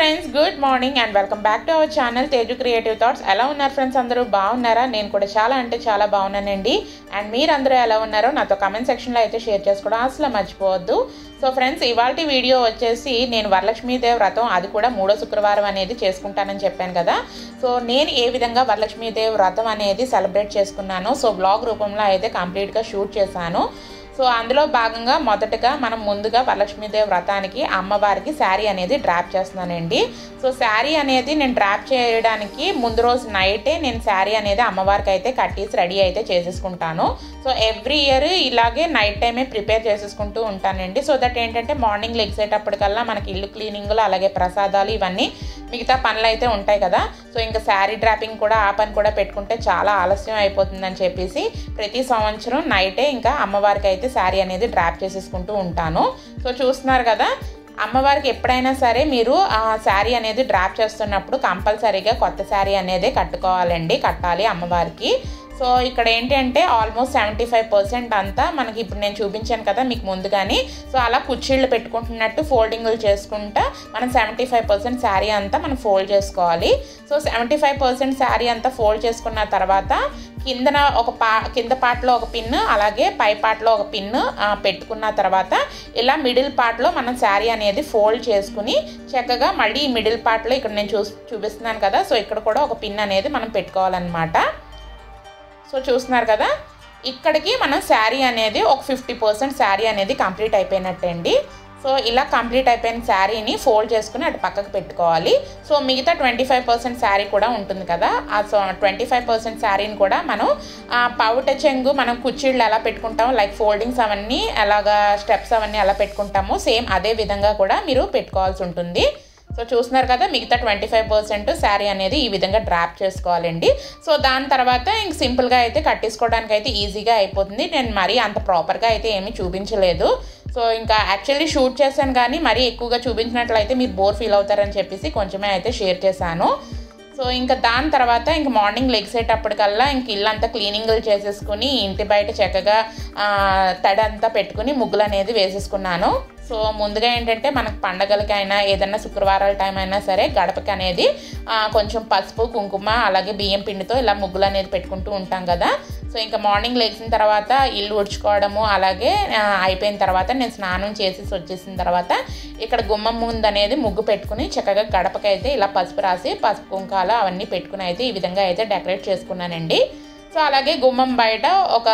friends good morning and welcome back to our channel Teju creative thoughts ఎలా ఉన్నారు friends అందరూ బాగున్నారా నేను కూడా చాలా అంటే చాలా బాగున్నానండి అండ్ మీరందరూ ఎలా ఉన్నారో నాతో కమెంట్ సెక్షన్లో అయితే షేర్ చేసుకోవడం అసలు మర్చిపోవద్దు సో ఫ్రెండ్స్ ఇవాళ వీడియో వచ్చేసి నేను వరలక్ష్మీదేవి వ్రతం అది కూడా మూడో శుక్రవారం అనేది చేసుకుంటానని చెప్పాను కదా సో నేను ఏ విధంగా వరలక్ష్మీదేవి వ్రతం అనేది సెలబ్రేట్ చేసుకున్నానో సో బ్లాగ్ రూపంలో అయితే కంప్లీట్గా షూట్ చేశాను సో అందులో భాగంగా మొదటగా మనం ముందుగా వరలక్ష్మీదేవి వ్రతానికి అమ్మవారికి శారీ అనేది డ్రాప్ చేస్తున్నానండి సో శారీ అనేది నేను డ్రాప్ చేయడానికి ముందు రోజు నైటే నేను శారీ అనేది అమ్మవారికి అయితే కట్టేసి రెడీ అయితే చేసేసుకుంటాను సో ఎవ్రీ ఇయర్ ఇలాగే నైట్ టైమే ప్రిపేర్ చేసేసుకుంటూ ఉంటానండి సో దట్ ఏంటంటే మార్నింగ్ లెగ్సేటప్పటికల్లా మనకి ఇల్లు క్లీనింగ్లు అలాగే ప్రసాదాలు ఇవన్నీ మిగతా పనులు అయితే ఉంటాయి కదా సో ఇంకా శారీ డ్రాపింగ్ కూడా ఆ పని కూడా పెట్టుకుంటే చాలా ఆలస్యం అయిపోతుందని చెప్పేసి ప్రతి సంవత్సరం నైటే ఇంకా అమ్మవారికి అయితే శారీ అనేది డ్రాప్ చేసేసుకుంటూ ఉంటాను సో చూస్తున్నారు కదా అమ్మవారికి ఎప్పుడైనా సరే మీరు ఆ శారీ అనేది డ్రాప్ చేస్తున్నప్పుడు కంపల్సరీగా కొత్త శారీ అనేది కట్టుకోవాలండి కట్టాలి అమ్మవారికి సో ఇక్కడ ఏంటంటే ఆల్మోస్ట్ సెవెంటీ ఫైవ్ పర్సెంట్ అంతా మనకి ఇప్పుడు నేను చూపించాను కదా మీకు ముందుగాని సో అలా కుర్చీళ్ళు పెట్టుకుంటున్నట్టు ఫోల్డింగ్లు చేసుకుంటా మనం సెవెంటీ ఫైవ్ పర్సెంట్ శారీ అంతా మనం ఫోల్డ్ చేసుకోవాలి so seventy five percent sari అంతా ఫోల్డ్ చేసుకున్న తర్వాత కిందన ఒక పా కింద పార్ట్లో ఒక పిన్ అలాగే పై పార్ట్లో ఒక పిన్ పెట్టుకున్న తర్వాత ఇలా మిడిల్ పార్ట్లో మనం శారీ అనేది ఫోల్డ్ చేసుకుని చక్కగా మళ్ళీ ఈ మిడిల్ పార్ట్లో ఇక్కడ నేను చూ చూపిస్తున్నాను కదా సో ఇక్కడ కూడా ఒక పిన్ అనేది మనం పెట్టుకోవాలన్నమాట సో చూస్తున్నారు కదా ఇక్కడికి మనం శారీ అనేది ఒక ఫిఫ్టీ పర్సెంట్ శారీ అనేది కంప్లీట్ అయిపోయినట్టండి సో ఇలా కంప్లీట్ అయిపోయిన శారీని ఫోల్డ్ చేసుకుని అటు పక్కకు పెట్టుకోవాలి సో మిగతా ట్వంటీ ఫైవ్ పర్సెంట్ శారీ కూడా ఉంటుంది కదా ఆ సో ట్వంటీ ఫైవ్ పర్సెంట్ శారీని కూడా మనం పౌట చెంగు మనం కుర్చీళ్ళు ఎలా పెట్టుకుంటామో లైక్ ఫోల్డింగ్స్ అవన్నీ అలాగా స్టెప్స్ అవన్నీ ఎలా పెట్టుకుంటామో సేమ్ అదే విధంగా కూడా మీరు పెట్టుకోవాల్సి ఉంటుంది సో చూస్తున్నారు కదా మిగతా ట్వంటీ ఫైవ్ పర్సెంట్ శారీ అనేది ఈ విధంగా డ్రాప్ చేసుకోవాలండి సో దాని తర్వాత ఇంక సింపుల్గా అయితే కట్టేసుకోవడానికి అయితే ఈజీగా అయిపోతుంది నేను మరీ అంత ప్రాపర్గా అయితే ఏమీ చూపించలేదు సో ఇంకా యాక్చువల్లీ షూట్ చేశాను కానీ మరీ ఎక్కువగా చూపించినట్లయితే మీరు బోర్ ఫీల్ అవుతారని చెప్పేసి కొంచెమే అయితే షేర్ చేశాను సో ఇంకా దాని తర్వాత ఇంక మార్నింగ్ లెగ్సేటప్పటికల్లా ఇంక ఇల్లంతా క్లీనింగ్లు చేసేసుకుని ఇంటి బయట చక్కగా తడి అంతా పెట్టుకుని ముగ్గులు అనేది వేసేసుకున్నాను సో ముందుగా ఏంటంటే మనకు పండగలకైనా ఏదైనా శుక్రవారాల టైం అయినా సరే గడపకి అనేది కొంచెం పసుపు కుంకుమ అలాగే బియ్యం పిండితో ఇలా ముగ్గులు అనేది పెట్టుకుంటూ ఉంటాం కదా సో ఇంకా మార్నింగ్ లేచిన తర్వాత ఇల్లు ఉడ్చుకోవడము అలాగే అయిపోయిన తర్వాత నేను స్నానం చేసేసి వచ్చేసిన తర్వాత ఇక్కడ గుమ్మం ముందు అనేది ముగ్గు పెట్టుకుని చక్కగా గడపకైతే ఇలా పసుపు రాసి పసుపు కుంకాలు అవన్నీ పెట్టుకుని అయితే ఈ విధంగా అయితే డెకరేట్ చేసుకున్నానండి సో అలాగే గుమ్మం బయట ఒక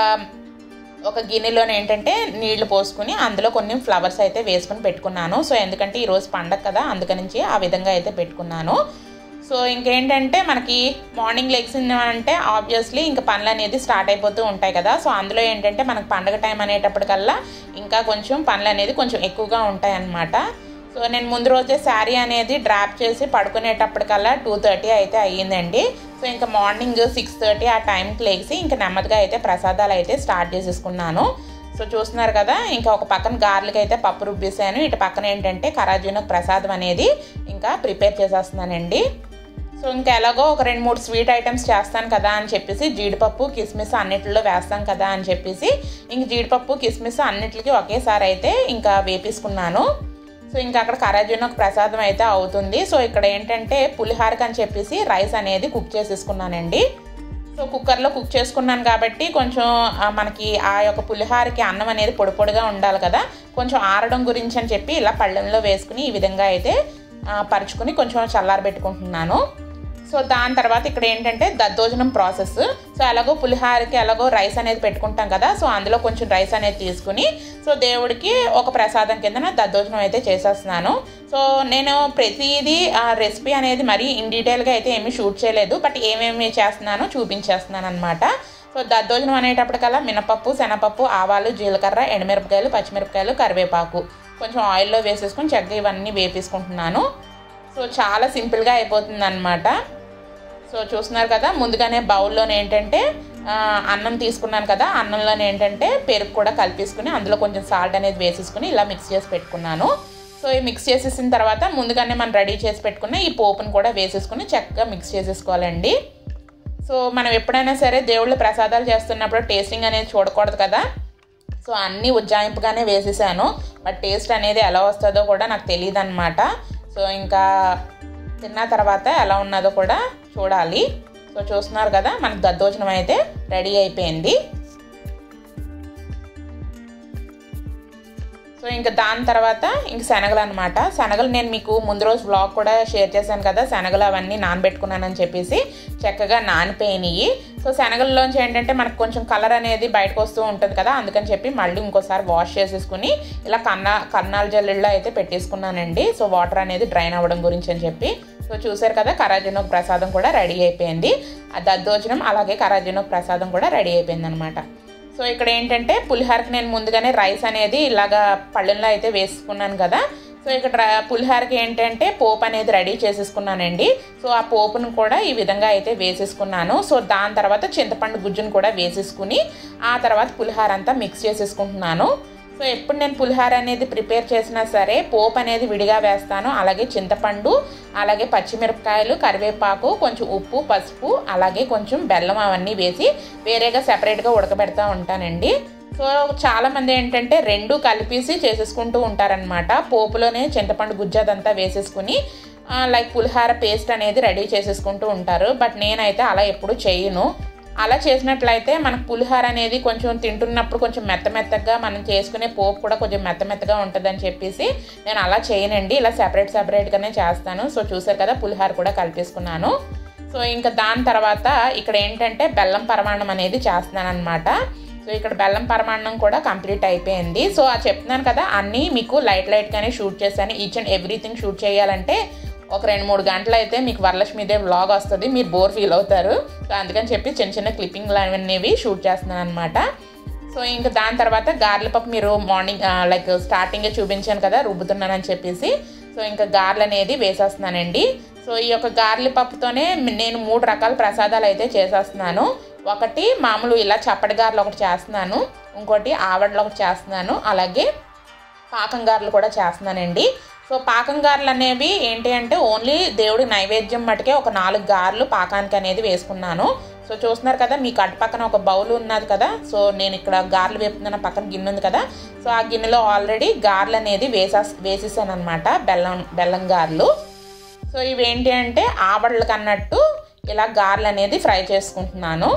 ఒక గిన్నెలోనే ఏంటంటే నీళ్లు పోసుకుని అందులో కొన్ని ఫ్లవర్స్ అయితే వేసుకుని పెట్టుకున్నాను సో ఎందుకంటే ఈరోజు పండగ కదా అందుకనుంచి ఆ విధంగా అయితే పెట్టుకున్నాను సో ఇంకేంటంటే మనకి మార్నింగ్ లెగ్సింది అంటే ఆబ్వియస్లీ ఇంకా పనులు అనేది స్టార్ట్ అయిపోతూ ఉంటాయి కదా సో అందులో ఏంటంటే మనకు పండగ టైం అనేటప్పటికల్లా ఇంకా కొంచెం పనులు అనేది కొంచెం ఎక్కువగా ఉంటాయి అన్నమాట సో నేను ముందు రోజే శారీ అనేది డ్రాప్ చేసి పడుకునేటప్పటికల్లా టూ థర్టీ అయితే అయ్యిందండి సో ఇంకా మార్నింగ్ సిక్స్ థర్టీ ఆ టైంకి లేచి ఇంకా నెమ్మదిగా అయితే ప్రసాదాలు అయితే స్టార్ట్ చేసేసుకున్నాను సో చూస్తున్నారు కదా ఇంకా ఒక పక్కన గార్లకి అయితే పప్పు రుబ్బేసాను ఇటు పక్కన ఏంటంటే కరాజీనకు ప్రసాదం అనేది ఇంకా ప్రిపేర్ చేసేస్తున్నానండి సో ఇంకా ఎలాగో ఒక రెండు మూడు స్వీట్ ఐటమ్స్ చేస్తాను కదా అని చెప్పేసి జీడిపప్పు కిస్మిస్ అన్నిటిలో వేస్తాం కదా అని చెప్పేసి ఇంక జీడిపప్పు కిస్మిస్ అన్నిటికి ఒకేసారి అయితే ఇంకా వేపించుకున్నాను సో ఇంకా అక్కడ కరాజీనకు ప్రసాదం అయితే అవుతుంది సో ఇక్కడ ఏంటంటే పులిహారకి అని చెప్పేసి రైస్ అనేది కుక్ చేసేసుకున్నానండి సో కుక్కర్లో కుక్ చేసుకున్నాను కాబట్టి కొంచెం మనకి ఆ యొక్క పులిహారకి అన్నం అనేది పొడి పొడిగా ఉండాలి కదా కొంచెం ఆరడం గురించి అని చెప్పి ఇలా పళ్ళెంలో వేసుకుని ఈ విధంగా అయితే పరుచుకుని కొంచెం చల్లారబెట్టుకుంటున్నాను సో దాని తర్వాత ఇక్కడ ఏంటంటే దద్దోజనం ప్రాసెస్ సో ఎలాగో పులిహారకి ఎలాగో రైస్ అనేది పెట్టుకుంటాం కదా సో అందులో కొంచెం రైస్ అనేది తీసుకుని సో దేవుడికి ఒక ప్రసాదం కింద దద్దోజనం అయితే చేసేస్తున్నాను సో నేను ప్రతిదీ రెసిపీ అనేది మరీ ఇన్ డీటెయిల్గా అయితే ఏమీ షూట్ చేయలేదు బట్ ఏమేమి చేస్తున్నానో చూపించేస్తున్నాను అనమాట సో దద్దోజనం అనేటప్పటికల్లా మినపప్పు శనగపప్పు ఆవాలు జీలకర్ర ఎండుమిరపకాయలు పచ్చిమిరపకాయలు కరివేపాకు కొంచెం ఆయిల్లో వేసేసుకొని చక్కగా ఇవన్నీ వేపేసుకుంటున్నాను సో చాలా సింపుల్గా అయిపోతుంది అనమాట సో చూస్తున్నారు కదా ముందుగానే బౌల్లోనే ఏంటంటే అన్నం తీసుకున్నాను కదా అన్నంలోనే ఏంటంటే పెరుగు కూడా కలిపేసుకుని అందులో కొంచెం సాల్ట్ అనేది వేసేసుకుని ఇలా మిక్స్ చేసి పెట్టుకున్నాను సో ఈ మిక్స్ చేసేసిన తర్వాత ముందుగానే మనం రెడీ చేసి పెట్టుకున్న ఈ పోపును కూడా వేసేసుకుని చక్కగా మిక్స్ చేసేసుకోవాలండి సో మనం ఎప్పుడైనా సరే దేవుళ్ళు ప్రసాదాలు చేస్తున్నప్పుడు టేస్టింగ్ అనేది చూడకూడదు కదా సో అన్నీ ఉజ్జాయింపుగానే వేసేసాను బట్ టేస్ట్ అనేది ఎలా వస్తుందో కూడా నాకు తెలియదు అనమాట సో ఇంకా తిన్న తర్వాత ఎలా ఉన్నదో కూడా చూడాలి సో చూస్తున్నారు కదా మనకు దద్దోజనం అయితే రెడీ అయిపోయింది సో ఇంకా దాని తర్వాత ఇంక శనగలు అనమాట శనగలు నేను మీకు ముందు రోజు బ్లాగ్ కూడా షేర్ చేశాను కదా శనగలు అవన్నీ నానబెట్టుకున్నానని చెప్పేసి చక్కగా నానిపోయినాయి సో శనగల్లోంచి ఏంటంటే మనకు కొంచెం కలర్ అనేది బయటకు వస్తూ ఉంటుంది కదా అందుకని చెప్పి మళ్ళీ ఇంకోసారి వాష్ చేసేసుకుని ఇలా కన్నా కన్నాల జల్లెల్లో అయితే పెట్టేసుకున్నానండి సో వాటర్ అనేది డ్రైన్ అవ్వడం గురించి అని చెప్పి సో చూసారు కదా కరాజనోక్ ప్రసాదం కూడా రెడీ అయిపోయింది ఆ దద్దోజనం అలాగే కరాజనోక్ ప్రసాదం కూడా రెడీ అయిపోయింది అనమాట సో ఇక్కడ ఏంటంటే పులిహోరకి నేను ముందుగానే రైస్ అనేది ఇలాగా పళ్ళెంలో అయితే వేసుకున్నాను కదా సో ఇక్కడ పులిహోరకి ఏంటంటే పోపు అనేది రెడీ చేసేసుకున్నానండి సో ఆ పోపును కూడా ఈ విధంగా అయితే వేసేసుకున్నాను సో దాని తర్వాత చింతపండు గుజ్జును కూడా వేసేసుకుని ఆ తర్వాత పులిహోర అంతా మిక్స్ చేసేసుకుంటున్నాను సో ఎప్పుడు నేను పులిహోర అనేది ప్రిపేర్ చేసినా సరే పోపు అనేది విడిగా వేస్తాను అలాగే చింతపండు అలాగే పచ్చిమిరపకాయలు కరివేపాకు కొంచెం ఉప్పు పసుపు అలాగే కొంచెం బెల్లం అవన్నీ వేసి వేరేగా సెపరేట్గా ఉడకబెడతా ఉంటానండి సో చాలామంది ఏంటంటే రెండు కలిపేసి చేసేసుకుంటూ ఉంటారనమాట పోపులోనే చింతపండు గుజ్జు అదంతా వేసేసుకుని లైక్ పులిహార పేస్ట్ అనేది రెడీ చేసేసుకుంటూ ఉంటారు బట్ నేనైతే అలా ఎప్పుడు చేయను అలా చేసినట్లయితే మనకు పులిహోర అనేది కొంచెం తింటున్నప్పుడు కొంచెం మెత్త మెత్తగా మనం చేసుకునే పోపు కూడా కొంచెం మెత్త మెత్తగా ఉంటుందని చెప్పేసి నేను అలా చేయనండి ఇలా సెపరేట్ సెపరేట్గానే చేస్తాను సో చూసారు కదా పులిహోర కూడా కలిపేసుకున్నాను సో ఇంకా దాని తర్వాత ఇక్కడ ఏంటంటే బెల్లం పరమాణం అనేది చేస్తున్నాను అనమాట సో ఇక్కడ బెల్లం పరమాన్నం కూడా కంప్లీట్ అయిపోయింది సో ఆ చెప్తున్నాను కదా అన్నీ మీకు లైట్ లైట్గానే షూట్ చేశాను ఈచ్ అండ్ ఎవ్రీథింగ్ షూట్ చేయాలంటే ఒక రెండు మూడు గంటలు అయితే మీకు వరలక్ష్మీదే వ్లాగ్ వస్తుంది మీరు బోర్ ఫీల్ అవుతారు సో అందుకని చెప్పి చిన్న చిన్న క్లిప్పింగ్లు అనేవి షూట్ చేస్తున్నాను అనమాట సో ఇంకా దాని తర్వాత గార్ల పప్పు మీరు మార్నింగ్ లైక్ స్టార్టింగే చూపించాను కదా రుబ్బుతున్నానని చెప్పేసి సో ఇంకా గార్లు అనేది వేసేస్తున్నానండి సో ఈ యొక్క గార్లి పప్పుతోనే నేను మూడు రకాల ప్రసాదాలు అయితే చేసేస్తున్నాను ఒకటి మామూలు ఇలా చప్పటి గారెలు ఒకటి చేస్తున్నాను ఇంకోటి ఆవడలు ఒకటి చేస్తున్నాను అలాగే పాకం గారెలు కూడా చేస్తున్నానండి సో పాకం గారెలు అనేవి ఏంటి అంటే ఓన్లీ దేవుడి నైవేద్యం మటుకే ఒక నాలుగు గారెలు పాకానికి అనేది వేసుకున్నాను సో చూస్తున్నారు కదా మీకు అటు పక్కన ఒక బౌల్ ఉన్నది కదా సో నేను ఇక్కడ గారెలు వేపుతున్న పక్కన గిన్నె ఉంది కదా సో ఆ గిన్నెలో ఆల్రెడీ గారెలు అనేది వేసా వేసేసాను అనమాట బెల్లం బెల్లం గారెలు సో ఇవేంటి అంటే ఆవడలకు అన్నట్టు ఇలా గారెలు అనేది ఫ్రై చేసుకుంటున్నాను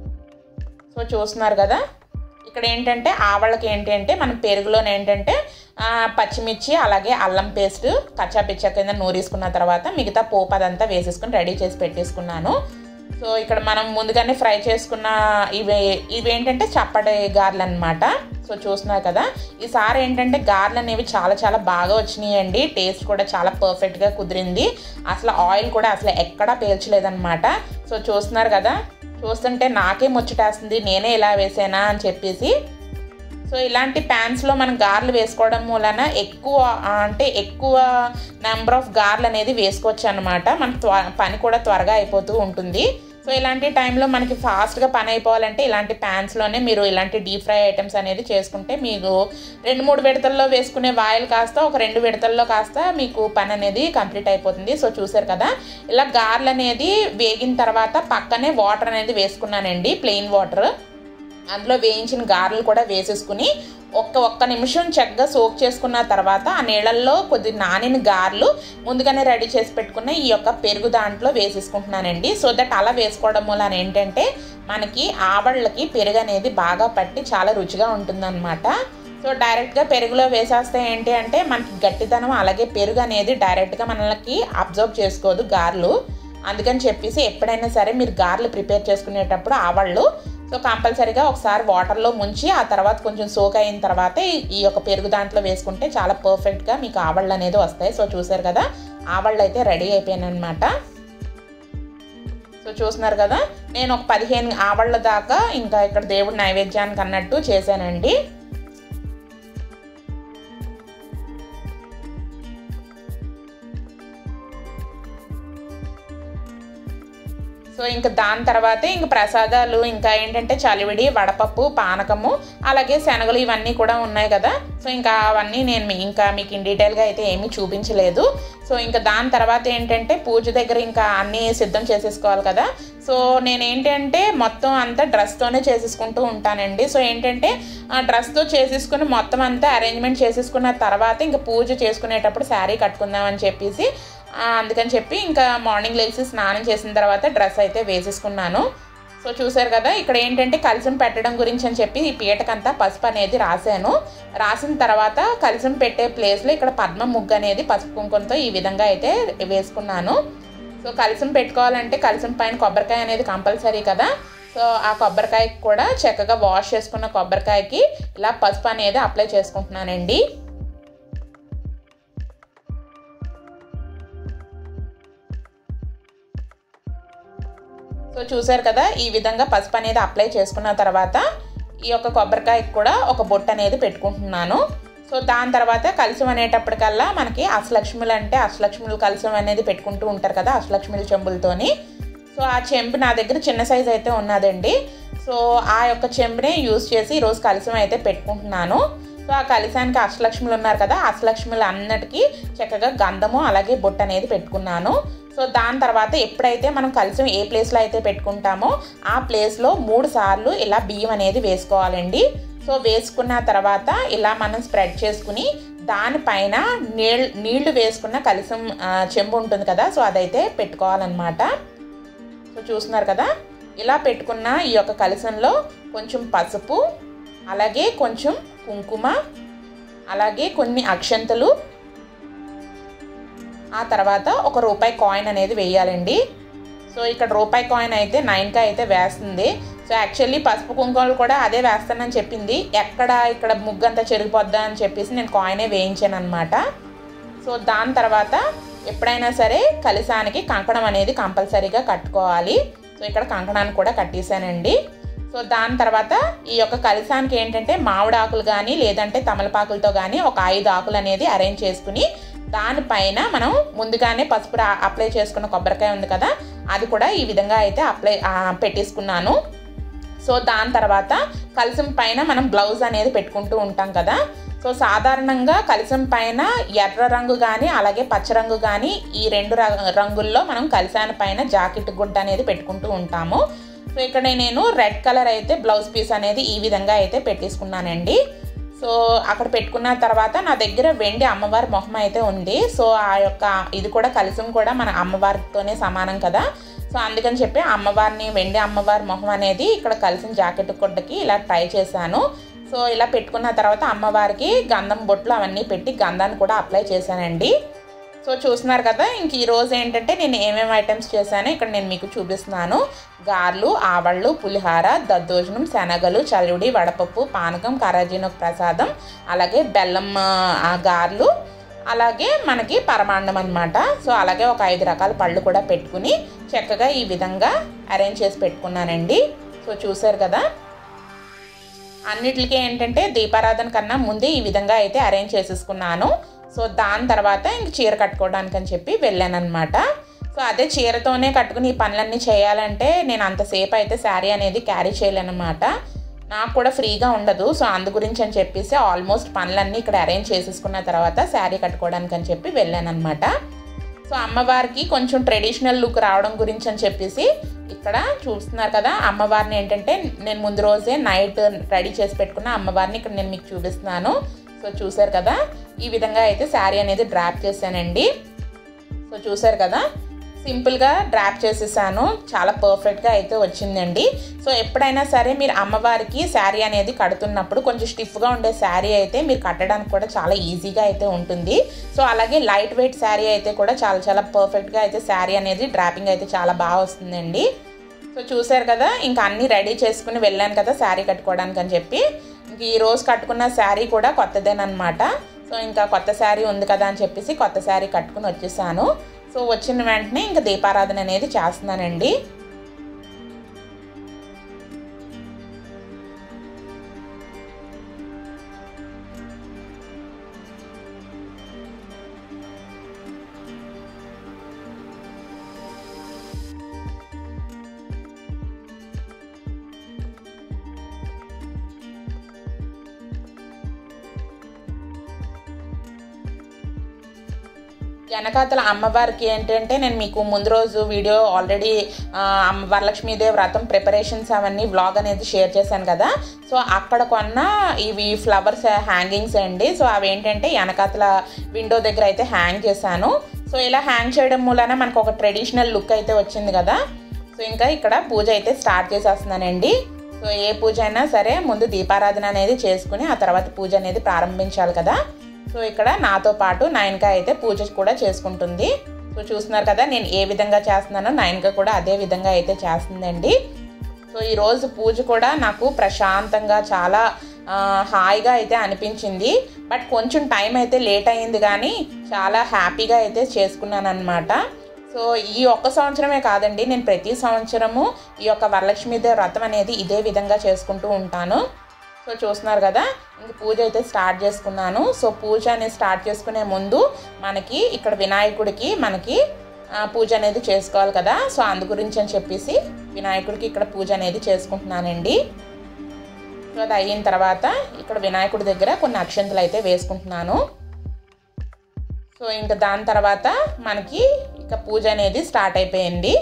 సో చూస్తున్నారు కదా ఇక్కడ ఏంటంటే ఆవళ్ళకి ఏంటి అంటే మనం పెరుగులోనే ఏంటంటే పచ్చిమిర్చి అలాగే అల్లం పేస్ట్ కచ్చా పిచ్చా కింద నూరేసుకున్న తర్వాత మిగతా పోపు అదంతా వేసేసుకుని రెడీ చేసి పెట్టేసుకున్నాను సో ఇక్కడ మనం ముందుగానే ఫ్రై చేసుకున్న ఇవి ఇవేంటంటే చప్పటి గారెలు అనమాట సో చూస్తున్నారు కదా ఈసారి ఏంటంటే గారెలు అనేవి చాలా చాలా బాగా వచ్చినాయండి టేస్ట్ కూడా చాలా పర్ఫెక్ట్గా కుదిరింది అసలు ఆయిల్ కూడా అసలు ఎక్కడా పేల్చలేదన్నమాట సో చూస్తున్నారు కదా చూస్తుంటే నాకే ముచ్చటేస్తుంది నేనే ఇలా వేసానా అని చెప్పేసి సో ఇలాంటి ప్యాన్స్లో మనం గార్లు వేసుకోవడం మూలన ఎక్కువ అంటే ఎక్కువ నెంబర్ ఆఫ్ గార్లు అనేది వేసుకోవచ్చు అనమాట మన పని కూడా త్వరగా అయిపోతూ ఉంటుంది సో ఇలాంటి టైంలో మనకి ఫాస్ట్గా పని అయిపోవాలంటే ఇలాంటి ప్యాన్స్లోనే మీరు ఇలాంటి డీప్ ఫ్రై ఐటమ్స్ అనేది చేసుకుంటే మీకు రెండు మూడు విడతల్లో వేసుకునే వాయిల్ కాస్త ఒక రెండు విడతల్లో కాస్త మీకు పని అనేది కంప్లీట్ అయిపోతుంది సో చూసారు కదా ఇలా గార్లు అనేది వేగిన తర్వాత పక్కనే వాటర్ అనేది వేసుకున్నానండి ప్లెయిన్ వాటర్ అందులో వేయించిన గారెలు కూడా వేసేసుకుని ఒక్క ఒక్క నిమిషం చక్కగా సోక్ చేసుకున్న తర్వాత ఆ నీళ్ళల్లో కొద్ది నానిన గారెలు ముందుగానే రెడీ చేసి పెట్టుకున్న ఈ యొక్క పెరుగు దాంట్లో వేసేసుకుంటున్నానండి సో దట్ అలా వేసుకోవడం వల్ల ఏంటంటే మనకి ఆవళ్ళకి పెరుగు అనేది బాగా పట్టి చాలా రుచిగా ఉంటుందన్నమాట సో డైరెక్ట్గా పెరుగులో వేసేస్తే ఏంటి అంటే మనకి గట్టిదనం అలాగే పెరుగు అనేది డైరెక్ట్గా మనకి అబ్జర్వ్ చేసుకోదు గారెలు అందుకని చెప్పేసి ఎప్పుడైనా సరే మీరు గారెలు ప్రిపేర్ చేసుకునేటప్పుడు ఆవళ్ళు సో కంపల్సరీగా ఒకసారి వాటర్లో ముంచి ఆ తర్వాత కొంచెం సోక్ అయిన తర్వాత ఈ యొక్క పెరుగు దాంట్లో వేసుకుంటే చాలా పర్ఫెక్ట్గా మీకు ఆవళ్ళు అనేది వస్తాయి సో చూసారు కదా ఆవళ్ళు అయితే రెడీ అయిపోయాను అనమాట సో చూస్తున్నారు కదా నేను ఒక పదిహేను ఆవళ్ళ దాకా ఇంకా ఇక్కడ దేవుడి నైవేద్యానికి అన్నట్టు చేశానండి సో ఇంకా దాని తర్వాతే ఇంక ప్రసాదాలు ఇంకా ఏంటంటే చలివిడి వడపప్పు పానకము అలాగే శనగలు ఇవన్నీ కూడా ఉన్నాయి కదా సో ఇంకా అవన్నీ నేను ఇంకా మీకు ఇన్ డీటెయిల్గా అయితే ఏమీ చూపించలేదు సో ఇంకా దాని తర్వాత ఏంటంటే పూజ దగ్గర ఇంకా అన్నీ సిద్ధం చేసేసుకోవాలి కదా సో నేను ఏంటంటే మొత్తం అంతా డ్రెస్తోనే చేసేసుకుంటూ ఉంటానండి సో ఏంటంటే ఆ డ్రెస్తో చేసేసుకుని మొత్తం అంతా అరేంజ్మెంట్ చేసేసుకున్న తర్వాత ఇంకా పూజ చేసుకునేటప్పుడు శారీ కట్టుకుందామని చెప్పేసి ఆ, అందుకని చెప్పి ఇంకా మార్నింగ్ లేచి స్నానం చేసిన తర్వాత డ్రెస్ అయితే వేసేసుకున్నాను సో చూసారు కదా ఇక్కడ ఏంటంటే కలిసం పెట్టడం గురించి అని చెప్పి ఈ పీటకంతా పసుపు అనేది రాశాను రాసిన తర్వాత కలిసం పెట్టే ప్లేస్లో ఇక్కడ పద్మ ముగ్గు అనేది పసుపు కుంకుమతో ఈ విధంగా అయితే వేసుకున్నాను సో కలిసం పెట్టుకోవాలంటే కలిసం పైన కొబ్బరికాయ అనేది కంపల్సరీ కదా సో ఆ కొబ్బరికాయకి కూడా చక్కగా వాష్ చేసుకున్న కొబ్బరికాయకి ఇలా పసుపు అనేది అప్లై చేసుకుంటున్నానండి సో చూసారు కదా ఈ విధంగా పసుపు అనేది అప్లై చేసుకున్న తర్వాత ఈ యొక్క కొబ్బరికాయకి కూడా ఒక బొట్టు అనేది పెట్టుకుంటున్నాను సో దాని తర్వాత కలసం అనేటప్పటికల్లా మనకి అష్టలక్ష్ములు అంటే అష్టలక్ష్ములు కలసం అనేది పెట్టుకుంటూ ఉంటారు కదా అష్టలక్ష్ముల చెంబులతోని సో ఆ చెంబు నా దగ్గర చిన్న సైజ్ అయితే ఉన్నదండి సో ఆ యొక్క చెంబునే యూజ్ చేసి ఈరోజు కలసం అయితే పెట్టుకుంటున్నాను సో ఆ కలిసానికి అష్టలక్ష్ములు ఉన్నారు కదా అష్టలక్ష్ములు అన్నిటికీ చక్కగా గంధము అలాగే బొట్టు అనేది పెట్టుకున్నాను సో దాని తర్వాత ఎప్పుడైతే మనం కలిసి ఏ ప్లేస్లో అయితే పెట్టుకుంటామో ఆ ప్లేస్లో మూడు సార్లు ఇలా బియ్యం అనేది వేసుకోవాలండి సో వేసుకున్న తర్వాత ఇలా మనం స్ప్రెడ్ చేసుకుని దానిపైన నీళ్ళు నీళ్లు వేసుకున్న కలిసం ఆ, చెంబు ఉంటుంది కదా సో అదైతే పెట్టుకోవాలన్నమాట సో చూస్తున్నారు కదా ఇలా పెట్టుకున్న ఈ యొక్క కలసంలో కొంచెం పసుపు అలాగే కొంచెం కుంకుమ అలాగే కొన్ని అక్షంతలు ఆ తర్వాత ఒక రూపాయి కాయిన్ అనేది వేయాలండి సో ఇక్కడ రూపాయి కాయిన్ అయితే నైన్కి అయితే వేస్తుంది సో యాక్చువల్లీ పసుపు కుంకుమలు కూడా అదే వేస్తానని చెప్పింది ఎక్కడ ఇక్కడ ముగ్గంతా చెరిగిపోద్దా అని చెప్పేసి నేను కాయినే వేయించాను అనమాట సో దాని తర్వాత ఎప్పుడైనా సరే కలిసానికి కంకణం అనేది కంపల్సరీగా కట్టుకోవాలి సో ఇక్కడ కంకణాన్ని కూడా కట్టేశానండి సో దాని తర్వాత ఈ యొక్క కలిసానికి ఏంటంటే మామిడి ఆకులు కానీ లేదంటే తమలపాకులతో కానీ ఒక ఐదు ఆకులు అనేది అరేంజ్ చేసుకుని దానిపైన మనం ముందుగానే పసుపు రా- అప్లై చేసుకున్న కొబ్బరికాయ ఉంది కదా అది కూడా ఈ విధంగా అయితే అప్లై ఆ, పెట్టేసుకున్నాను సో దాని తర్వాత కలసం పైన మనం బ్లౌజ్ అనేది పెట్టుకుంటూ ఉంటాం కదా సో సాధారణంగా కలసం పైన ఎర్ర రంగు కానీ అలాగే పచ్చ రంగు కానీ ఈ రెండు ర- రంగుల్లో మనం కలిసాని పైన జాకెట్ గుడ్డ అనేది పెట్టుకుంటూ ఉంటాము సో ఇక్కడ నేను రెడ్ కలర్ అయితే బ్లౌజ్ పీస్ అనేది ఈ విధంగా అయితే పెట్టేసుకున్నానండి సో అక్కడ పెట్టుకున్న తర్వాత నా దగ్గర వెండి అమ్మవారి మొహం అయితే ఉంది సో ఆ యొక్క ఇది కూడా కలిసం కూడా మన అమ్మవారితోనే సమానం కదా సో అందుకని చెప్పి అమ్మవారిని వెండి అమ్మవారి మొహం అనేది ఇక్కడ కలిసిన జాకెట్ గుడ్డకి ఇలా ట్రై చేశాను సో ఇలా పెట్టుకున్న తర్వాత అమ్మవారికి గంధం బొట్లు అవన్నీ పెట్టి గంధాన్ని కూడా అప్లై చేశానండి సో చూస్తున్నారు కదా ఇంక ఈ రోజు ఏంటంటే నేను ఏమేమి ఐటమ్స్ చేశానో ఇక్కడ నేను మీకు చూపిస్తున్నాను గార్లు ఆవళ్ళు పులిహార దద్దోజనం శనగలు చలివిడి వడపప్పు పానకం కరాజీనొక ప్రసాదం అలాగే బెల్లం ఆ, గార్లు అలాగే మనకి పరమాన్నం అనమాట సో అలాగే ఒక ఐదు రకాల పళ్ళు కూడా పెట్టుకుని చక్కగా ఈ విధంగా అరేంజ్ చేసి పెట్టుకున్నానండి సో చూసారు కదా అన్నిటికీ ఏంటంటే దీపారాధన కన్నా ముందే ఈ విధంగా అయితే అరేంజ్ చేసేసుకున్నాను సో దాని తర్వాత ఇంక చీర కట్టుకోవడానికి అని చెప్పి వెళ్ళాను అనమాట సో అదే చీరతోనే కట్టుకుని ఈ పనులన్నీ చేయాలంటే నేను అంతసేపు అయితే శారీ అనేది క్యారీ చేయలేనమాట నాకు కూడా ఫ్రీగా ఉండదు సో అందు గురించి అని చెప్పేసి ఆల్మోస్ట్ పనులన్నీ ఇక్కడ అరేంజ్ చేసేసుకున్న తర్వాత శారీ కట్టుకోవడానికి అని చెప్పి వెళ్ళాను అనమాట సో అమ్మవారికి కొంచెం ట్రెడిషనల్ లుక్ రావడం గురించి అని చెప్పేసి ఇక్కడ చూస్తున్నారు కదా అమ్మవారిని ఏంటంటే నేను ముందు రోజే నైట్ రెడీ చేసి పెట్టుకున్న అమ్మవారిని ఇక్కడ నేను మీకు చూపిస్తున్నాను సో చూసారు కదా ఈ విధంగా అయితే శారీ అనేది డ్రాప్ చేశానండి సో చూసారు కదా సింపుల్గా డ్రాప్ చేసేసాను చాలా పర్ఫెక్ట్గా అయితే వచ్చిందండి సో ఎప్పుడైనా సరే మీరు అమ్మవారికి శారీ అనేది కడుతున్నప్పుడు కొంచెం స్టిఫ్గా ఉండే శారీ అయితే మీరు కట్టడానికి కూడా చాలా ఈజీగా అయితే ఉంటుంది సో అలాగే లైట్ వెయిట్ శారీ అయితే కూడా చాలా చాలా పర్ఫెక్ట్గా అయితే శారీ అనేది డ్రాపింగ్ అయితే చాలా బాగా వస్తుందండి సో చూసారు కదా ఇంకా అన్నీ రెడీ చేసుకుని వెళ్ళాను కదా శారీ కట్టుకోవడానికి అని చెప్పి ఇంక ఈ రోజు కట్టుకున్న శారీ కూడా కొత్తదేనమాట సో ఇంకా కొత్త శారీ ఉంది కదా అని చెప్పేసి కొత్త శారీ కట్టుకుని వచ్చేసాను సో వచ్చిన వెంటనే ఇంకా దీపారాధన అనేది చేస్తున్నానండి వెనకాతల అమ్మవారికి ఏంటంటే నేను మీకు ముందు రోజు వీడియో ఆల్రెడీ అమ్మ వరలక్ష్మీదేవి వ్రతం ప్రిపరేషన్స్ అవన్నీ వ్లాగ్ అనేది షేర్ చేశాను కదా సో అక్కడ కొన్న ఇవి ఫ్లవర్స్ హ్యాంగింగ్స్ అండి సో అవి ఏంటంటే వెనకాతల విండో దగ్గర అయితే హ్యాంగ్ చేశాను సో ఇలా హ్యాంగ్ చేయడం మూలన మనకు ఒక ట్రెడిషనల్ లుక్ అయితే వచ్చింది కదా సో ఇంకా ఇక్కడ పూజ అయితే స్టార్ట్ చేసేస్తున్నానండి సో ఏ పూజ అయినా సరే ముందు దీపారాధన అనేది చేసుకుని ఆ తర్వాత పూజ అనేది ప్రారంభించాలి కదా సో ఇక్కడ నాతో పాటు నయనక అయితే పూజ కూడా చేసుకుంటుంది సో చూస్తున్నారు కదా నేను ఏ విధంగా చేస్తున్నానో నయనక కూడా అదే విధంగా అయితే చేస్తుందండి సో ఈరోజు పూజ కూడా నాకు ప్రశాంతంగా చాలా ఆ, హాయిగా అయితే అనిపించింది బట్ కొంచెం టైం అయితే లేట్ అయింది కానీ చాలా హ్యాపీగా అయితే చేసుకున్నాను అనమాట సో ఈ ఒక్క సంవత్సరమే కాదండి నేను ప్రతి సంవత్సరము ఈ యొక్క వరలక్ష్మీదేవి వ్రతం అనేది ఇదే విధంగా చేసుకుంటూ ఉంటాను సో చూస్తున్నారు కదా ఇంక పూజ అయితే స్టార్ట్ చేసుకున్నాను సో పూజ అనేది స్టార్ట్ చేసుకునే ముందు మనకి ఇక్కడ వినాయకుడికి మనకి ఆ, పూజ అనేది చేసుకోవాలి కదా సో అందు గురించి అని చెప్పేసి వినాయకుడికి ఇక్కడ పూజ అనేది చేసుకుంటున్నానండి సో అది అయిన తర్వాత ఇక్కడ వినాయకుడి దగ్గర కొన్ని అక్షంతలు అయితే వేసుకుంటున్నాను సో ఇంకా దాని తర్వాత మనకి ఇక పూజ అనేది స్టార్ట్ అయిపోయింది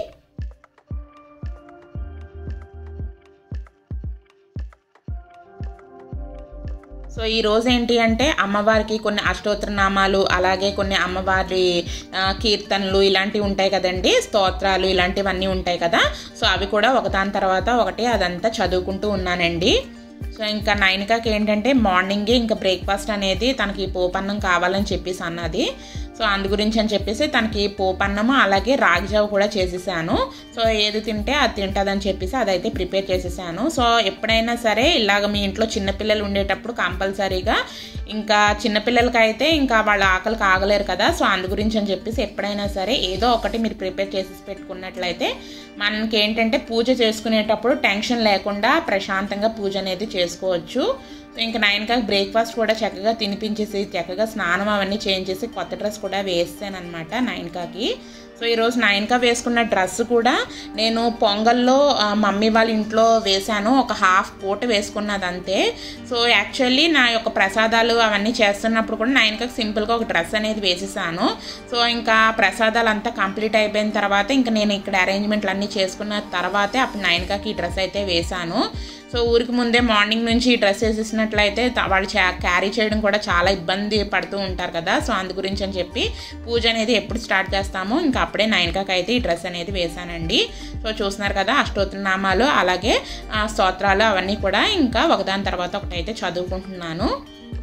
సో ఈ రోజు ఏంటి అంటే అమ్మవారికి కొన్ని అష్టోత్తర నామాలు అలాగే కొన్ని అమ్మవారి ఆ, కీర్తనలు ఇలాంటివి ఉంటాయి కదండి స్తోత్రాలు ఇలాంటివన్నీ ఉంటాయి కదా సో అవి కూడా ఒకదాని తర్వాత ఒకటి అదంతా చదువుకుంటూ ఉన్నానండి సో ఇంకా నైన్కాకి ఏంటంటే మార్నింగే ఇంకా బ్రేక్ఫాస్ట్ అనేది తనకి పోపన్నం కావాలని చెప్పేసి అన్నది సో అందు గురించి అని చెప్పేసి తనకి పోపన్నము అలాగే రాగిజావు కూడా చేసేసాను సో ఏది తింటే అది తింటుందని చెప్పేసి అదైతే ప్రిపేర్ చేసేసాను సో ఎప్పుడైనా సరే ఇలాగ మీ ఇంట్లో చిన్నపిల్లలు ఉండేటప్పుడు కంపల్సరీగా ఇంకా చిన్నపిల్లలకైతే ఇంకా వాళ్ళ ఆకలికి ఆగలేరు కదా సో అందు గురించి అని చెప్పేసి ఎప్పుడైనా సరే ఏదో ఒకటి మీరు ప్రిపేర్ చేసి పెట్టుకున్నట్లయితే మనకి ఏంటంటే పూజ చేసుకునేటప్పుడు టెన్షన్ లేకుండా ప్రశాంతంగా పూజ అనేది చేసుకోవచ్చు సో ఇంకా నైన్కా బ్రేక్ఫాస్ట్ కూడా చక్కగా తినిపించేసి చక్కగా స్నానం అవన్నీ చేయించేసి కొత్త డ్రెస్ కూడా వేసాను అనమాట నైన్కాకి సో ఈరోజు నైన్కా వేసుకున్న డ్రెస్ కూడా నేను పొంగల్లో ఆ, మమ్మీ వాళ్ళ ఇంట్లో వేశాను ఒక హాఫ్ పూట వేసుకున్నది అంతే సో యాక్చువల్లీ నా యొక్క ప్రసాదాలు అవన్నీ చేస్తున్నప్పుడు కూడా నైన్కాకి సింపుల్గా ఒక డ్రెస్ అనేది వేసేసాను సో ఇంకా ప్రసాదాలు అంతా కంప్లీట్ అయిపోయిన తర్వాత ఇంకా నేను ఇక్కడ అరేంజ్మెంట్లు అన్నీ చేసుకున్న తర్వాతే అప్పుడు నైన్కాకి ఈ డ్రెస్ అయితే వేశాను సో ఊరికి ముందే మార్నింగ్ నుంచి ఈ డ్రెస్ వేసేసినట్లయితే త- వాళ్ళు చా- క్యారీ చేయడం కూడా చాలా ఇబ్బంది పడుతూ ఉంటారు కదా సో అందు గురించి అని చెప్పి పూజ అనేది ఎప్పుడు స్టార్ట్ చేస్తామో ఇంకా అప్పుడే నైన్కాకి అయితే ఈ డ్రెస్ అనేది వేశానండి సో చూస్తున్నారు కదా అష్టోత్తరనామాలు అలాగే ఆ, స్తోత్రాలు అవన్నీ కూడా ఇంకా ఒకదాని తర్వాత ఒకటైతే చదువుకుంటున్నాను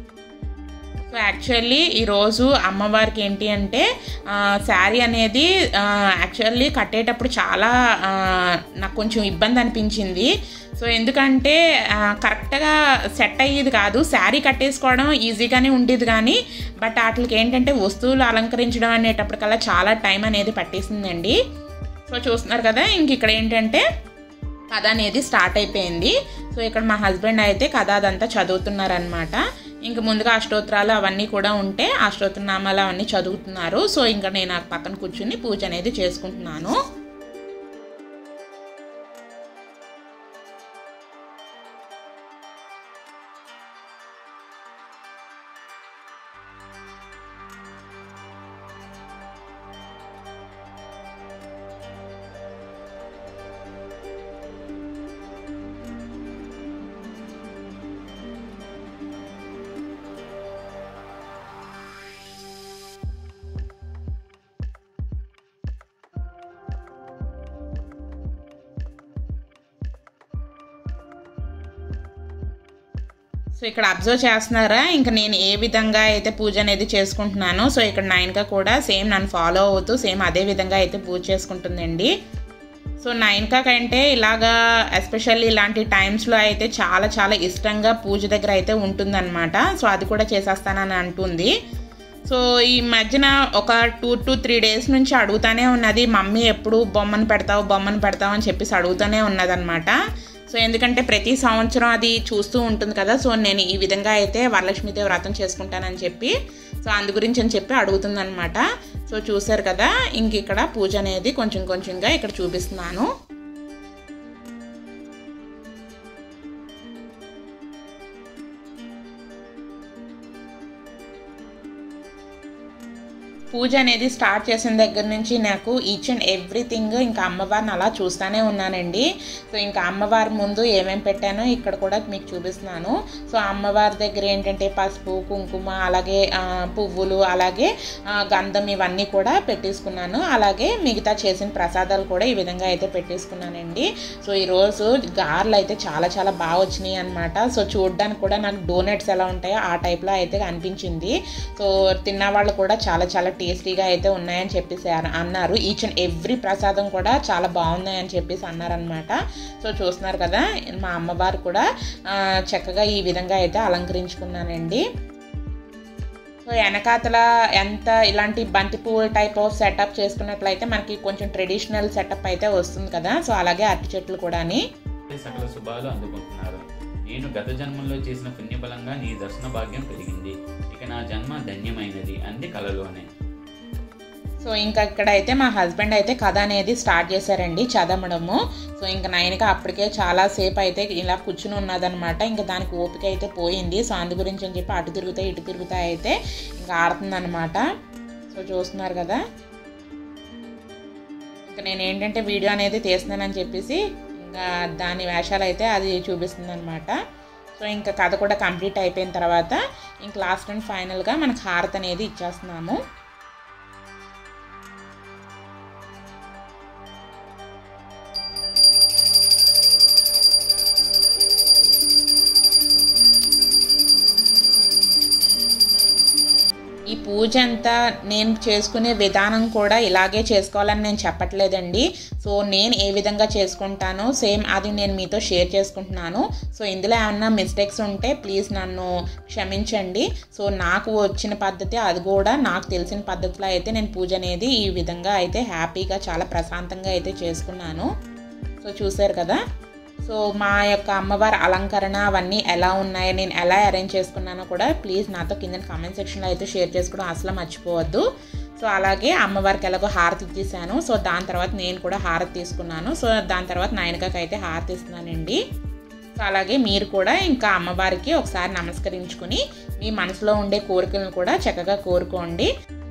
సో యాక్చువల్లీ ఈరోజు అమ్మవారికి ఏంటి అంటే శారీ అనేది యాక్చువల్లీ కట్టేటప్పుడు చాలా ఆ, నాకు కొంచెం ఇబ్బంది అనిపించింది సో ఎందుకంటే ఆ, కరెక్ట్గా సెట్ అయ్యేది కాదు శారీ కట్టేసుకోవడం ఈజీగానే ఉండేది కానీ బట్ వాటికి ఏంటంటే వస్తువులు అలంకరించడం అనేటప్పటికల్లా చాలా టైం అనేది పట్టేసిందండి సో చూస్తున్నారు కదా ఇంక ఇక్కడ ఏంటంటే కథ అనేది స్టార్ట్ అయిపోయింది సో ఇక్కడ మా హస్బెండ్ అయితే కథ అదంతా చదువుతున్నారనమాట ఇంక ముందుగా అష్టోత్తరాలు అవన్నీ కూడా ఉంటే అష్టోత్తరనామాలు అవన్నీ చదువుతున్నారు సో ఇంకా నేను ఆ పక్కన కూర్చుని పూజ అనేది చేసుకుంటున్నాను సో ఇక్కడ అబ్జర్వ్ చేస్తున్నారా ఇంకా నేను ఏ విధంగా అయితే పూజ అనేది చేసుకుంటున్నానో సో ఇక్కడ నైన్గా కూడా సేమ్ నన్ను ఫాలో అవుతూ సేమ్ అదే విధంగా అయితే పూజ చేసుకుంటుందండి సో నైన్కా కంటే ఇలాగా ఎస్పెషల్లీ ఇలాంటి టైమ్స్లో అయితే చాలా చాలా ఇష్టంగా పూజ దగ్గర అయితే ఉంటుందన్నమాట సో అది కూడా చేసేస్తానని అంటుంది సో ఈ మధ్యన ఒక టూ టు త్రీ డేస్ నుంచి అడుగుతానే ఉన్నది మమ్మీ ఎప్పుడు బొమ్మను పెడతావు బొమ్మను పెడతావు అని చెప్పేసి అడుగుతూనే ఉన్నదన్నమాట సో ఎందుకంటే ప్రతి సంవత్సరం అది చూస్తూ ఉంటుంది కదా సో నేను ఈ విధంగా అయితే వరలక్ష్మీదేవి వ్రతం చేసుకుంటానని చెప్పి సో అందు గురించి అని చెప్పి అడుగుతుందన్నమాట సో చూసారు కదా ఇంక ఇక్కడ పూజ అనేది కొంచెం కొంచెంగా ఇక్కడ చూపిస్తున్నాను పూజ అనేది స్టార్ట్ చేసిన దగ్గర నుంచి నాకు ఈచ్ అండ్ ఎవ్రీథింగ్ ఇంకా అమ్మవారిని అలా చూస్తూనే ఉన్నానండి సో ఇంకా అమ్మవారి ముందు ఏమేమి పెట్టానో ఇక్కడ కూడా మీకు చూపిస్తున్నాను సో అమ్మవారి దగ్గర ఏంటంటే పసుపు కుంకుమ అలాగే ఆ, పువ్వులు అలాగే ఆ, గంధం ఇవన్నీ కూడా పెట్టేసుకున్నాను అలాగే మిగతా చేసిన ప్రసాదాలు కూడా ఈ విధంగా అయితే పెట్టేసుకున్నానండి సో ఈరోజు గారెలు అయితే చాలా చాలా బాగా వచ్చినాయి అనమాట సో చూడడానికి కూడా నాకు డోనట్స్ ఎలా ఉంటాయో ఆ టైప్లో అయితే అనిపించింది సో తిన్న వాళ్ళు కూడా చాలా చాలా టేస్టీగా అయితే ఉన్నాయని చెప్పేసి అన- అన్నారు ఈచ్ అండ్ ఎవ్రీ ప్రసాదం కూడా చాలా బాగున్నాయని చెప్పేసి అన్నారనమాట సో చూస్తున్నారు కదా మా అమ్మవారు కూడా ఆ, చక్కగా ఈ విధంగా అయితే అలంకరించుకున్నానండి సో వెనకాతల ఎంత ఇలాంటి బంతి పువ్వు టైప్ ఆఫ్ సెటప్ చేసుకున్నట్లయితే మనకి కొంచెం ట్రెడిషనల్ సెటప్ అయితే వస్తుంది కదా సో అలాగే అరటి చెట్లు కూడాని సకల శుభాలు అందుకుంటున్నారు నేను గత జన్మలో చేసిన పుణ్యబలంగా నీ దర్శన భాగ్యం పెరిగింది ఇక నా జన్మ ధన్యమైనది అంది కలలోనే సో ఇంకా ఇక్కడ అయితే మా హస్బెండ్ అయితే కథ అనేది స్టార్ట్ చేశారండి చదవడము సో ఇంకా నైన్కి అప్పటికే చాలా సేపు అయితే ఇలా కూర్చుని ఉన్నదనమాట ఇంకా దానికి ఓపిక అయితే పోయింది సో అందు గురించి అని చెప్పి అటు తిరుగుతా ఇటు తిరుగుతా అయితే ఇంకా ఆడుతుందన్నమాట సో చూస్తున్నారు కదా ఇంకా నేను ఏంటంటే వీడియో అనేది తీస్తున్నానని చెప్పేసి ఇంకా దాని వేషాలు అయితే అది చూపిస్తుంది అనమాట సో ఇంకా కథ కూడా కంప్లీట్ అయిపోయిన తర్వాత ఇంక లాస్ట్ అండ్ ఫైనల్గా మనకు హారత్ అనేది ఇచ్చేస్తున్నాము ఈ పూజ అంతా నేను చేసుకునే విధానం కూడా ఇలాగే చేసుకోవాలని నేను చెప్పట్లేదండి సో నేను ఏ విధంగా చేసుకుంటానో సేమ్ అది నేను మీతో షేర్ చేసుకుంటున్నాను సో ఇందులో ఏమన్నా మిస్టేక్స్ ఉంటే ప్లీజ్ నన్ను క్షమించండి సో నాకు వచ్చిన పద్ధతి అది కూడా నాకు తెలిసిన పద్ధతిలో అయితే నేను పూజ అనేది ఈ విధంగా అయితే హ్యాపీగా చాలా ప్రశాంతంగా అయితే చేసుకున్నాను సో చూసారు కదా సో మా యొక్క అమ్మవారి అలంకరణ అవన్నీ ఎలా ఉన్నాయో నేను ఎలా అరేంజ్ చేసుకున్నానో కూడా ప్లీజ్ నాతో కింద కామెంట్ సెక్షన్లో అయితే షేర్ చేసుకోవడం అసలు మర్చిపోవద్దు సో అలాగే అమ్మవారికి ఎలాగో హారతి ఇచ్చేసాను సో దాని తర్వాత నేను కూడా హారతి తీసుకున్నాను సో దాని తర్వాత నాయనకకి అయితే హారతి ఇస్తున్నానండి సో అలాగే మీరు కూడా ఇంకా అమ్మవారికి ఒకసారి నమస్కరించుకుని మీ మనసులో ఉండే కోరికలను కూడా చక్కగా కోరుకోండి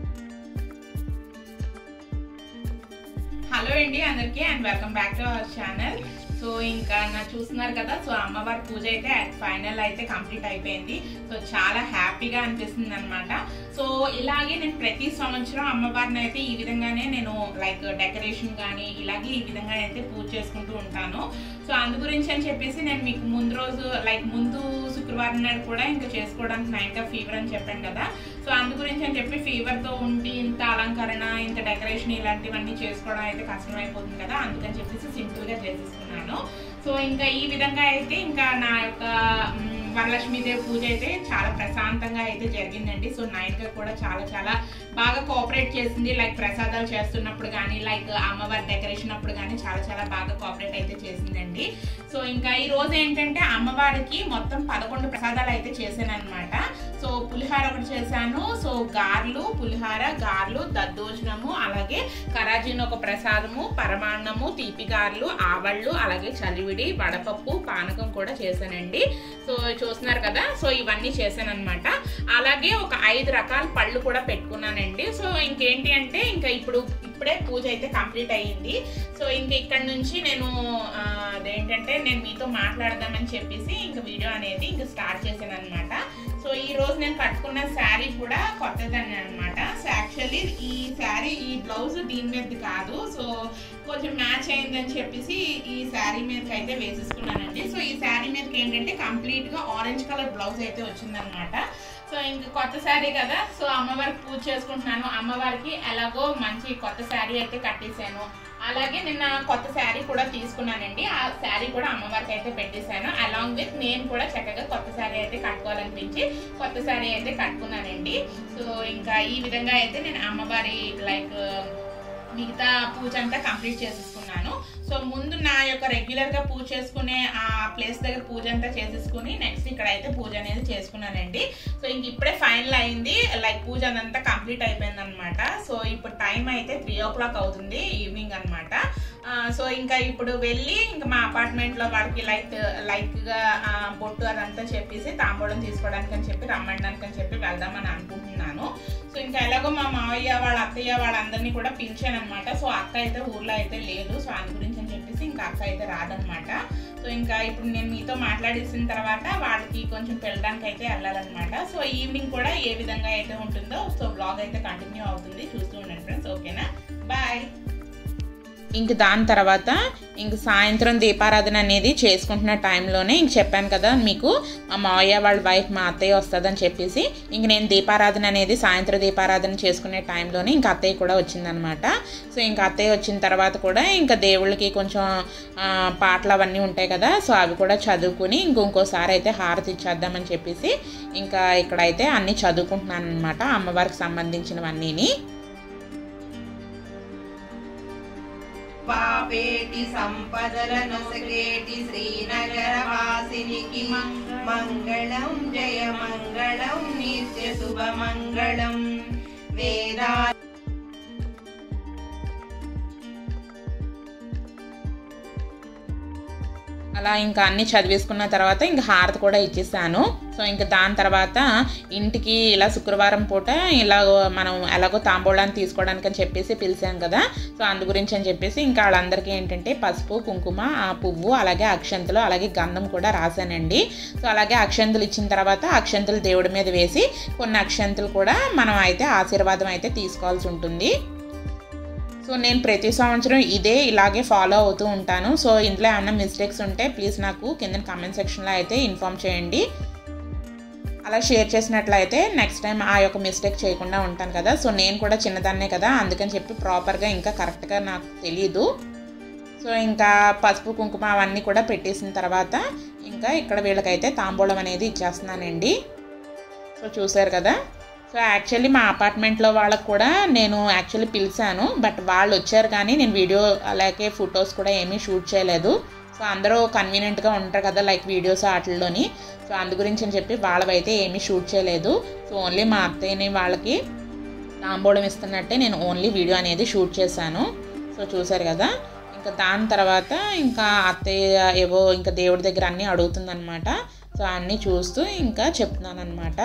హలో అండి అందరికీ and welcome back to our channel so ఇంకా నా చూస్తున్నారు కదా సో అమ్మవారి పూజ అయితే ఫైనల్ అయితే కంప్లీట్ అయిపోయింది సో చాలా హ్యాపీగా అనిపిస్తుంది అనమాట సో ఇలాగే నేను ప్రతి సంవత్సరం అమ్మవారిని అయితే ఈ విధంగానే నేను లైక్ డెకరేషన్ కానీ ఇలాగే ఈ విధంగా అయితే పూజ చేసుకుంటూ ఉంటాను సో అందు గురించి అని చెప్పేసి నేను మీకు ముందు రోజు లైక్ ముందు శుక్రవారం నాడు కూడా ఇంకా చేసుకోవడానికి నైట్ ఆఫ్ ఫీవర్ అని చెప్పాను కదా సో అందు గురించి అని చెప్పి ఫీవర్తో ఉండి ఇంత అలంకరణ ఇంత డెకరేషన్ ఇలాంటివన్నీ చేసుకోవడం అయితే కష్టం అయిపోతుంది కదా అందుకని చెప్పేసి సింపుల్గా చేసేసుకున్నాను సో ఇంకా ఈ విధంగా అయితే ఇంకా నా యొక్క మ్, వరలక్ష్మీదేవి పూజ అయితే చాలా ప్రశాంతంగా అయితే జరిగిందండి సో నైన్గా కూడా చాలా చాలా బాగా కోఆపరేట్ చేసింది లైక్ ప్రసాదాలు చేస్తున్నప్పుడు కానీ లైక్ అమ్మవారి డెకరేషన్ అప్పుడు కానీ చాలా చాలా బాగా కోఆపరేట్ అయితే చేసిందండి సో ఇంకా ఈ రోజు ఏంటంటే అమ్మవారికి మొత్తం పదకొండు ప్రసాదాలు అయితే చేశాను అనమాట సో పులిహార ఒకటి చేశాను సో గార్లు పులిహార గార్లు దద్దోజనము అలాగే కరాజీన్ ఒక ప్రసాదము పరమాన్నము తీపి గారెలు ఆవళ్ళు అలాగే చలివిడి వడపప్పు పానకం కూడా చేశానండి సో చూస్తున్నారు కదా సో ఇవన్నీ చేశాను అనమాట అలాగే ఒక ఐదు రకాల పళ్ళు కూడా పెట్టుకున్నానండి సో ఇంకేంటి అంటే ఇంకా ఇప్పుడు ఇప్పుడే పూజ అయితే కంప్లీట్ అయ్యింది సో ఇంక ఇక్కడ నుంచి నేను ఆ, అదేంటంటే నేను మీతో మాట్లాడదామని చెప్పేసి ఇంక వీడియో అనేది ఇంక స్టార్ట్ చేశాను అనమాట సో ఈ రోజు నేను కట్టుకున్న శారీ కూడా కొత్తదాన్ని అనమాట సో యాక్చువల్లీ ఈ శారీ ఈ బ్లౌజ్ దీని మీదది కాదు సో కొంచెం మ్యాచ్ అయిందని చెప్పేసి ఈ శారీ మీదకి అయితే వేసేసుకున్నానండి సో ఈ శారీ మీదకి ఏంటంటే కంప్లీట్ గా ఆరెంజ్ కలర్ బ్లౌజ్ అయితే వచ్చిందనమాట సో ఇంక కొత్త శారీ కదా సో అమ్మవారికి పూజ చేసుకుంటున్నాను అమ్మవారికి ఎలాగో మంచి కొత్త శారీ అయితే కట్టేశాను అలాగే నిన్న కొత్త శారీ కూడా తీసుకున్నానండి ఆ శారీ కూడా అమ్మవారికి అయితే పెట్టేశాను అలాంగ్ విత్ నేను కూడా చక్కగా కొత్త శారీ అయితే కట్టుకోవాలనిపించి కొత్త శారీ అయితే కట్టుకున్నానండి సో ఇంకా ఈ విధంగా అయితే నేను అమ్మవారి లైక్ మిగతా పూజ అంతా కంప్లీట్ చేసేసుకున్నాను సో ముందు నా యొక్క ఇంకా రెగ్యులర్ గా పూజ చేసుకునే ఆ ప్లేస్ దగ్గర పూజ అంతా చేసేసుకుని నెక్స్ట్ ఇక్కడ అయితే పూజ అనేది చేసుకున్నానండి సో ఇంక ఇప్పుడే ఫైనల్ అయింది లైక్ పూజ అదంతా కంప్లీట్ అయిపోయింది అనమాట సో ఇప్పుడు టైం అయితే త్రీ ఓ క్లాక్ అవుతుంది ఈవినింగ్ అనమాట సో ఇంకా ఇప్పుడు వెళ్ళి ఇంకా మా అపార్ట్మెంట్ లో వాళ్ళకి లైట్ లైట్ గా ఆ, బొట్టు అదంతా చెప్పేసి తాంబూలం తీసుకోవడానికి అని చెప్పి రమ్మడానికి అని చెప్పి వెళ్దామని అనుకుంటున్నాను సో ఇంకా ఎలాగో మా మావయ్య వాళ్ళ అత్తయ్య వాళ్ళందరినీ కూడా పిలిచాను అనమాట సో అక్క అయితే ఊర్లో అయితే లేదు సో అందు గురించి అని చెప్పేసి ఇంకా అక్క అయితే రాదనమాట సో ఇంకా ఇప్పుడు నేను మీతో మాట్లాడేసిన తర్వాత వాళ్ళకి కొంచెం వెళ్ళడానికి అయితే వెళ్ళాలన్నమాట సో ఈవినింగ్ కూడా ఏ విధంగా అయితే ఉంటుందో సో బ్లాగ్ అయితే కంటిన్యూ అవుతుంది చూస్తూ ఉండండి ఫ్రెండ్స్ ఓకేనా బాయ్ ఇంక దాని తర్వాత ఇంక సాయంత్రం దీపారాధన అనేది చేసుకుంటున్న టైంలోనే ఇంక చెప్పాను కదా మీకు మా మావయ్య వాళ్ళ వైఫ్ మా అత్తయ్య వస్తుందని చెప్పేసి ఇంక నేను దీపారాధన అనేది సాయంత్రం దీపారాధన చేసుకునే టైంలోనే ఇంక అత్తయ్య కూడా వచ్చిందనమాట సో ఇంక అత్తయ్య వచ్చిన తర్వాత కూడా ఇంకా దేవుళ్ళకి కొంచెం ఆ, పాటలు అవన్నీ ఉంటాయి కదా సో అవి కూడా చదువుకుని ఇంక ఇంకోసారి అయితే హారతి ఇచ్చేద్దామని చెప్పేసి ఇంకా ఇక్కడైతే అన్నీ చదువుకుంటున్నాను అనమాట అమ్మవారికి సంబంధించినవన్నీని పాపేటి సంపదలనొసగేటి శ్రీనగరవాసినికి మంగళం జయ మంగళం నిత్య శుభ మంగళం వేదా అలా ఇంకా అన్ని చదివేసుకున్న తర్వాత ఇంకా హారతి కూడా ఇచ్చేసాను సో ఇంకా దాని తర్వాత ఇంటికి ఇలా శుక్రవారం పూట ఇలా మనం ఎలాగో తాంబూలాన్ని తీసుకోవడానికి అని చెప్పేసి పిలిచాం కదా సో అందు గురించి అని చెప్పేసి ఇంకా వాళ్ళందరికీ ఏంటంటే పసుపు కుంకుమ ఆ పువ్వు అలాగే అక్షంతలు అలాగే గంధం కూడా రాశానండి సో అలాగే అక్షంతలు ఇచ్చిన తర్వాత అక్షంతలు దేవుడి మీద వేసి కొన్ని అక్షంతలు కూడా మనం అయితే ఆశీర్వాదం అయితే తీసుకోవాల్సి ఉంటుంది సో నేను ప్రతి సంవత్సరం ఇదే ఇలాగే ఫాలో అవుతూ ఉంటాను సో ఇంట్లో ఏమైనా మిస్టేక్స్ ఉంటే ప్లీజ్ నాకు కింద కామెంట్ సెక్షన్లో అయితే ఇన్ఫామ్ చేయండి అలా షేర్ చేసినట్లయితే నెక్స్ట్ టైం ఆ యొక్క మిస్టేక్ చేయకుండా ఉంటాను కదా సో నేను కూడా చిన్నదాన్నే కదా అందుకని చెప్పి ప్రాపర్గా ఇంకా కరెక్ట్గా నాకు తెలియదు సో ఇంకా పసుపు కుంకుమ అవన్నీ కూడా పెట్టేసిన తర్వాత ఇంకా ఇక్కడ వీళ్ళకైతే తాంబూలం అనేది ఇచ్చేస్తున్నానండి సో చూసారు కదా సో యాక్చువల్లీ మా అపార్ట్మెంట్లో వాళ్ళకు కూడా నేను యాక్చువల్లీ పిలిచాను బట్ వాళ్ళు వచ్చారు కానీ నేను వీడియో అలాగే ఫొటోస్ కూడా ఏమీ షూట్ చేయలేదు సో అందరూ కన్వీనియంట్గా ఉంటారు కదా లైక్ వీడియోస్ వాటిల్లోని సో అందు గురించి అని చెప్పి వాళ్ళవైతే ఏమీ షూట్ చేయలేదు సో ఓన్లీ మా అత్తయ్యని వాళ్ళకి తాంబూలం ఇస్తున్నట్టే నేను ఓన్లీ వీడియో అనేది షూట్ చేశాను సో చూసారు కదా ఇంకా దాని తర్వాత ఇంకా అత్తయ్య ఏవో ఇంకా దేవుడి దగ్గర అన్నీ అడుగుతుందన్నమాట సో అన్నీ చూస్తూ ఇంకా చెప్తున్నాను అనమాట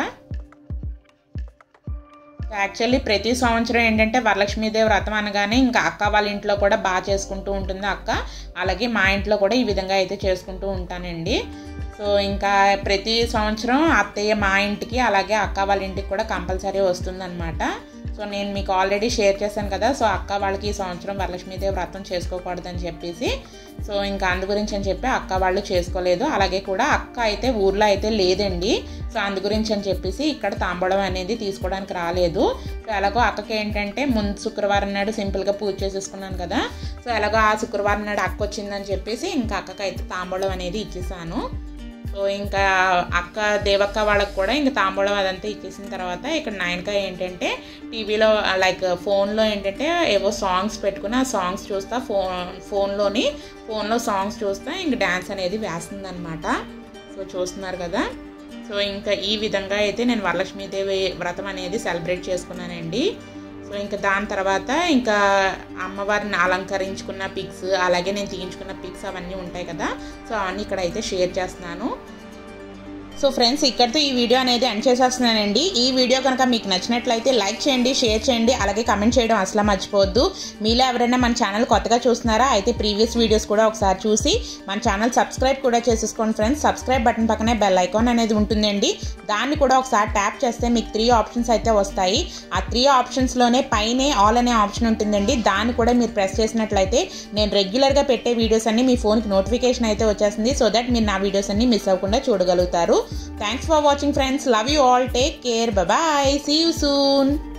యాక్చువల్లీ ప్రతి సంవత్సరం ఏంటంటే వరలక్ష్మీదేవి వ్రతం అనగానే ఇంకా అక్క వాళ్ళ ఇంట్లో కూడా బాగా చేసుకుంటూ ఉంటుంది అక్క అలాగే మా ఇంట్లో కూడా ఈ విధంగా అయితే చేసుకుంటూ ఉంటానండి సో ఇంకా ప్రతి సంవత్సరం అత్తయ్య మా ఇంటికి అలాగే అక్క వాళ్ళ ఇంటికి కూడా కంపల్సరీ వస్తుందన్నమాట సో నేను మీకు ఆల్రెడీ షేర్ చేశాను కదా సో అక్క వాళ్ళకి ఈ సంవత్సరం వరలక్ష్మీదేవి వ్రతం చేసుకోకూడదని చెప్పేసి సో ఇంకా అందు గురించి అని చెప్పి అక్క వాళ్ళు చేసుకోలేదు అలాగే కూడా అక్క అయితే ఊర్లో అయితే లేదండి సో అందు గురించి అని చెప్పేసి ఇక్కడ తాంబూలం అనేది తీసుకోవడానికి రాలేదు సో ఎలాగో అక్కకి ఏంటంటే ముందు శుక్రవారం నాడు సింపుల్గా పూజ చేసేసుకున్నాను కదా సో ఎలాగో ఆ శుక్రవారం నాడు అక్క వచ్చిందని చెప్పేసి ఇంకా అక్కకి అయితే తాంబూలం అనేది ఇచ్చేసాను సో ఇంకా అక్క దేవక్క వాళ్ళకి కూడా ఇంకా తాంబూలం అదంతా ఇచ్చేసిన తర్వాత ఇక్కడ నయనక ఏంటంటే టీవీలో లైక్ ఫోన్లో ఏంటంటే ఏవో సాంగ్స్ పెట్టుకుని ఆ సాంగ్స్ చూస్తా ఫోన్ ఫోన్లోని ఫోన్లో సాంగ్స్ చూస్తా ఇంక డ్యాన్స్ అనేది వేస్తుందన్నమాట సో చూస్తున్నారు కదా సో ఇంకా ఈ విధంగా అయితే నేను వరలక్ష్మీదేవి వ్రతం అనేది సెలబ్రేట్ చేసుకున్నానండి సో ఇంకా దాని తర్వాత ఇంకా అమ్మవారిని అలంకరించుకున్న పిక్స్ అలాగే నేను తీయించుకున్న పిక్స్ అవన్నీ ఉంటాయి కదా సో అవన్నీ ఇక్కడ అయితే షేర్ చేస్తున్నాను సో ఫ్రెండ్స్ ఇక్కడితో ఈ వీడియో అనేది ఎండ్ చేసేస్తున్నానండి ఈ వీడియో కనుక మీకు నచ్చినట్లయితే లైక్ చేయండి షేర్ చేయండి అలాగే కమెంట్ చేయడం అసలు మర్చిపోవద్దు మీలో ఎవరైనా మన ఛానల్ కొత్తగా చూస్తున్నారా అయితే ప్రీవియస్ వీడియోస్ కూడా ఒకసారి చూసి మన ఛానల్ సబ్స్క్రైబ్ కూడా చేసేసుకోండి ఫ్రెండ్స్ సబ్స్క్రైబ్ బటన్ పక్కనే బెల్ ఐకాన్ అనేది ఉంటుందండి దాన్ని కూడా ఒకసారి ట్యాప్ చేస్తే మీకు త్రీ ఆప్షన్స్ అయితే వస్తాయి ఆ త్రీ ఆప్షన్స్లోనే పైనే ఆల్ అనే ఆప్షన్ ఉంటుందండి దాన్ని కూడా మీరు ప్రెస్ చేసినట్లయితే నేను రెగ్యులర్గా పెట్టే వీడియోస్ అన్ని మీ ఫోన్కి నోటిఫికేషన్ అయితే వచ్చేస్తుంది సో దట్ మీరు నా వీడియోస్ అన్ని మిస్ అవ్వకుండా చూడగలుగుతారు thanks for watching friends love you all take care bye see you soon